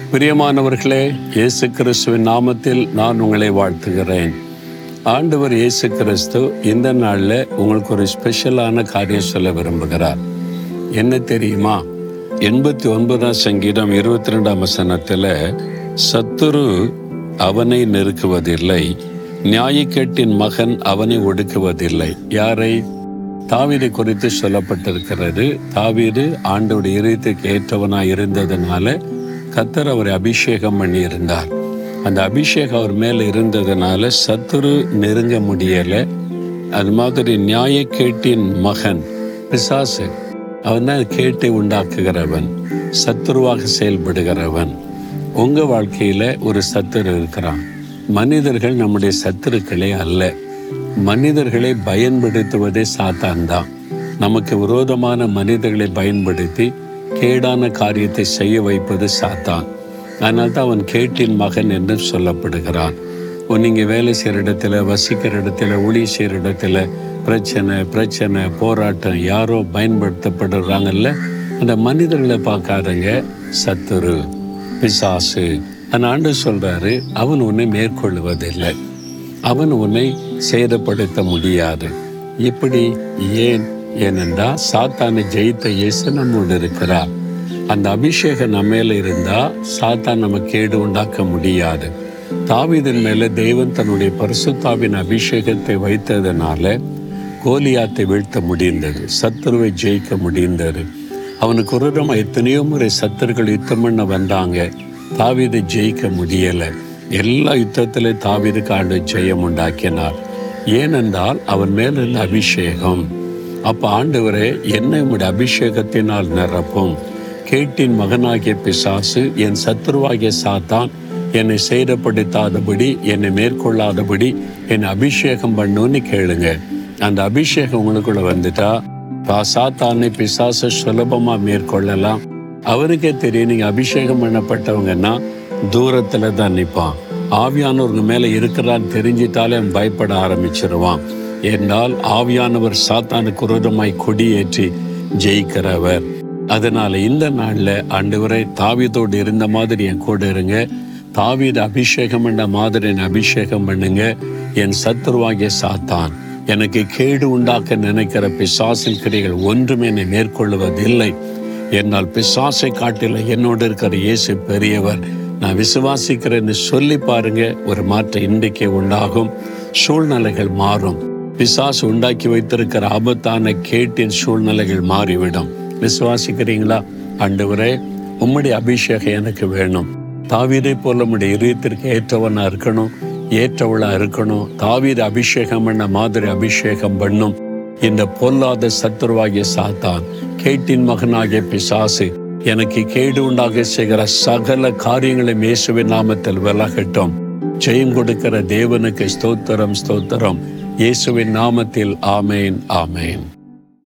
பிரியமானவர்களே இயேசு கிறிஸ்துவின் நாமத்தில் நான் உங்களை வாழ்த்துகிறேன் ஆண்டவர் இயேசு கிறிஸ்து இந்த நாளில் உங்களுக்கு ஒரு ஸ்பெஷலான காரியம் சொல்ல விரும்புகிறார் என்ன தெரியுமா எண்பத்தி ஒன்பதாம் சங்கீதம் இருபத்தி ரெண்டாம் வசனத்தில் சத்துரு அவனை நெருக்குவதில்லை நியாயக்கேட்டின் மகன் அவனை ஒடுக்குவதில்லை யாரை தாவீதை குறித்து சொல்லப்பட்டிருக்கிறது தாவீது ஆண்டோடைய இதயத்துக்கு ஏற்றவனாய் இருந்ததுனால கத்தர் அவரை அபிஷேகம் பண்ணி இருந்தார் அந்த அபிஷேகம் அவர் மேல இருந்ததுனால சத்துரு நெருங்க முடியல அது மாதிரி நியாயக்கேட்டின் மகன் பிசாசு அவன் தான் கேட்டை உண்டாக்குகிறவன் சத்துருவாக செயல்படுகிறவன் உங்க வாழ்க்கையில ஒரு சத்துரு இருக்கிறான் மனிதர்கள் நம்முடைய சத்துருக்களே அல்ல மனிதர்களை பயன்படுத்துவதே சாத்தான் தான் நமக்கு விரோதமான மனிதர்களை பயன்படுத்தி கேடான காரியத்தை செய்ய வைப்பது சாத்தான் அதனால தான் அவன் கேட்டின் மகன் என்று சொல்லப்படுகிறான் நீங்கள் வேலை செய்கிற இடத்துல வசிக்கிற இடத்துல ஒளி செய்கிற இடத்துல பிரச்சனை பிரச்சனை போராட்டம் யாரோ பயன்படுத்தப்படுறாங்கல்ல அந்த மனிதர்களை பார்க்காதங்க சத்துரு பிசாசு அந்த ஆண்டு சொல்றாரு அவன் உன்னை மேற்கொள்வதில்லை அவன் உன்னை சேதப்படுத்த முடியாது இப்படி ஏன் ஏனென்றால் சாத்தானை ஜெயித்த இயேசு நம்மோடு இருக்கிறார் அந்த அபிஷேகம் நம்ம மேல இருந்தா சாத்தான் நம்ம கேடு உண்டாக்க முடியாது தாவீதின் மேல தேவன் தன்னுடைய பரிசுத்தாவின் அபிஷேகத்தை வைத்ததனால கோலியாத்தை வீழ்த்த முடிந்தது சத்துருவை ஜெயிக்க முடிந்தது அவனுக்கு ஒரு தடவை எத்தனையோ முறை சத்துருக்கள் யுத்தம் பண்ண வந்தாங்க தாவீதை ஜெயிக்க முடியல எல்லா யுத்தத்திலே தாவீதுக்கு ஆண்டு ஜெயம் உண்டாக்கினார் ஏனென்றால் அவன் மேல் இருந்த அபிஷேகம் அப்ப ஆண்டவரே என்னை உம்முடைய அபிஷேகத்தினால் நிரப்பும் கேட்டின் மகனாகிய பிசாசு என் சத்துருவாகிய சாத்தான் என்னை சேதப்படுத்தாதபடி என்னை மேற்கொள்ளாதபடி என்னை அபிஷேகம் பண்ணுன்னு கேளுங்க அந்த அபிஷேகம் உங்களுக்குள்ள வந்துட்டா பா சாத்தானை பிசாசை சுலபமா மேற்கொள்ளலாம் அவருக்கே தெரியும் நீங்க அபிஷேகம் பண்ணப்பட்டவங்கன்னா தூரத்துல தான் நிற்பான் ஆவியானவருங்க மேல இருக்கிறான்னு தெரிஞ்சிட்டாலே அவன் பயப்பட ஆரம்பிச்சிருவான் என்னால் ஆவியானவர் சாத்தானுக்கு விரோதமாய் கொடியேற்றி ஜெயிக்கிறவர் அதனால இந்த நாள்ல ஆண்டவரை தாவீதோடு இருந்த மாதிரி என் கூட இருங்க தாவீது அபிஷேகம் பண்ண மாதிரி என்னை அபிஷேகம் பண்ணுங்க என் சத்துருவாகிய சாத்தான் எனக்கு கேடு உண்டாக்க நினைக்கிற பிசாசின் கிரைகள் ஒன்றும் என்னை மேற்கொள்வதில்லை என்னால் பிசாசை காட்டில என்னோடு இருக்கிற இயேசு பெரியவர் நான் விசுவாசிக்கிறேன்னு சொல்லி பாருங்க ஒரு மாற்றம் இன்றைக்கே உண்டாகும் சூழ்நிலைகள் மாறும் பிசாசு உண்டாக்கி வைத்திருக்கிற ஆபத்தான கேட்டின் சூழ்நிலைகள் மாறிவிடும் விசுவாசிக்கிறீங்களா ஆண்டவரே உம்முடைய அபிஷேகம் எனக்கு வேணும் தாவீதை போல உம்முடைய இதயத்திற்கு ஏற்றவனா இருக்கணும் ஏற்றவளா இருக்கணும் தாவீது அபிஷேகம் பண்ண மாதிரி அபிஷேகம் பண்ணும் இந்த பொல்லாத சத்துருவாகிய சாத்தான் கேட்டின் மகனாகிய பிசாசு எனக்கு கேடு உண்டாக செய்கிற சகல காரியங்களை இயேசுவின் நாமத்தில் விலகட்டும் ஜெயம் கொடுக்கிற தேவனுக்கு ஸ்தோத்திரம் ஸ்தோத்திரம் இயேசுவின் நாமத்தில் ஆமேன் ஆமேன்